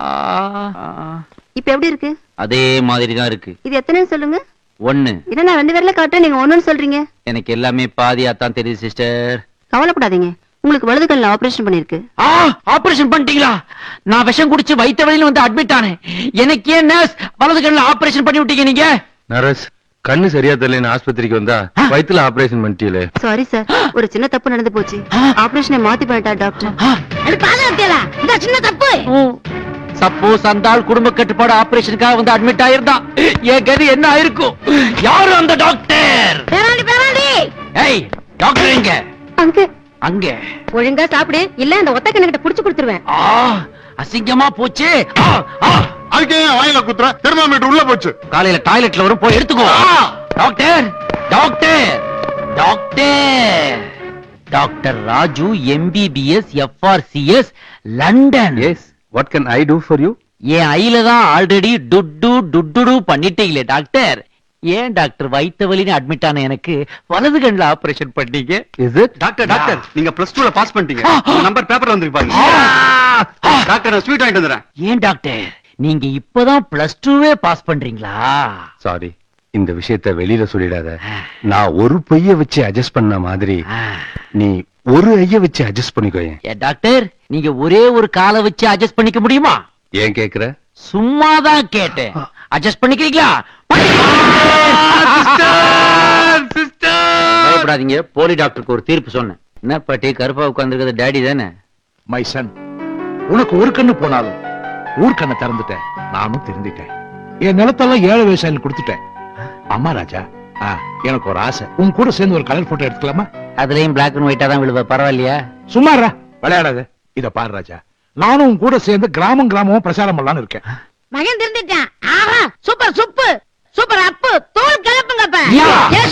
இப்ப எப்படி இருக்கு அதே மாதிரி தான் இருக்கு இது எத்தனைன்னு சொல்லுங்க ஒண்ணு இதை நான் ரெண்டு பேர்ல காட்டுறேன் நீங்க ஒண்ணுன்னு சொல்றீங்க எனக்கு எல்லாமே பாதியா தான் தெரியுது சிஸ்டர் கவலைப்படாதீங்க உங்களுக்கு வலது கண்ணில் ஆபரேஷன் பண்ணிருக்கு ஆபரேஷன் பண்ணிட்டீங்களா நான் விஷம் குடிச்சு வைத்த வழியில வந்து அட்மிட் ஆனேன் எனக்கு ஏன் நர்ஸ் வலது கண்ணுல ஆபரேஷன் பண்ணி விட்டீங்க நீங்க நரஸ் கண்ணு சரியா தெரியலன்னு ஆஸ்பத்திரிக்கு வந்தா வயித்துல ஆபரேஷன் பண்ணிட்டீங்களே சாரி சார் ஒரு சின்ன தப்பு நடந்து போச்சு ஆபரேஷனை மாத்தி பண்ணிட்டா டாக்டர் அது பாதுகாத்தியலா இந்த சின்ன தப்பு சப்போஸ் அந்த ஆள் குடும்ப கட்டுப்பாடு ஆபரேஷனுக்காக வந்து அட்மிட் ஆயிருந்தான் என் கதி என்ன ஆயிருக்கும் யாரு அந்த டாக்டர் பேராண்டி பேராண்டி ஏய் டாக்டர் எங்க அங்க அங்க ஒழுங்கா சாப்பிடு இல்ல அந்த ஒத்த கண்ணுகிட்ட புடிச்சு கொடுத்துருவேன் ஆ அசிங்கமா போச்சு ஆ, ஆ. அதுக்கு ஏன் வாயில குத்துற தெர்மாமீட்டர் உள்ள போச்சு காலையில டாய்லெட்ல வரும் போய் எடுத்துக்கோ doctor doctor doctor doctor Raju MBBS FRCS London yes what can I do for you என் ஐல தான் ஆல்ரெடி டுட்டு டுட்டுடு பண்ணிட்டீங்களே டாக்டர் ஏன் டாக்டர் வைத்த வலின்னு அட்மிட் ஆன எனக்கு வலது கண்ணுல ஆபரேஷன் பண்ணீங்க இஸ் இட் டாக்டர் டாக்டர் நீங்க பிளஸ் டூல பாஸ் பண்ணிட்டீங்க உங்க நம்பர் பேப்பர்ல வந்திருக்கு பாருங்க ஆ! டாக்டர் நான் ஸ்வீட் வாங்கிட்டு வந்துடுறேன் ஏன் டாக்டர் நீங்க இப்பதான் பிளஸ் டூவே பாஸ் பண்றீங்களா சாரி இந்த விஷயத்த வெளியில சொல்லிடாத நான் ஒரு பொய்ய வச்சு அட்ஜஸ்ட் பண்ண மாதிரி ஆ. நீ ஒரு ஐய வச்சு அட்ஜஸ்ட் பண்ணிக்கோ ஏன் ஏன் டாக்டர் நீங்க ஒரே ஒரு காலை வச்சு அட்ஜஸ்ட் பண்ணிக்க முடியுமா ஏன் கேக்குற சும்மாதான் கேட்டேன் அட்ஜஸ்ட் பண்ணிக்கிறீங்களா பயப்படாதீங்க போலி டாக்டருக்கு ஒரு தீர்ப்பு சொன்னேன் என்ன பாட்டி கருப்பா உட்கார்ந்துருக்கிறது டேடி தானே மை சன் உனக்கு ஒரு கண்ணு போனாலும் ஊர் கண்ணை திறந்துட்டேன் நானும் திருந்திட்டேன் என் நிலத்தெல்லாம் ஏழை விவசாயிகள் கொடுத்துட்டேன் அம்மா ராஜா ஆ, எனக்கு ஒரு ஆசை உன் கூட சேர்ந்து ஒரு கலர் போட்டோ எடுத்துக்கலாமா அதுலயும் பிளாக் அண்ட் ஒயிட்டா தான் விழுவ பரவாயில்லையா சும்மாரா விளையாடாத இத பாரு ராஜா நானும் உன் கூட சேர்ந்து கிராமம் கிராமமும் பிரச்சாரம் பண்ணலாம்னு இருக்கேன் மகன் திருந்திட்டான் ஆஹா சூப்பர் சுப்பு சூப்பர் அப்பு தோல் கிளப்புங்கப்ப யா. ஏ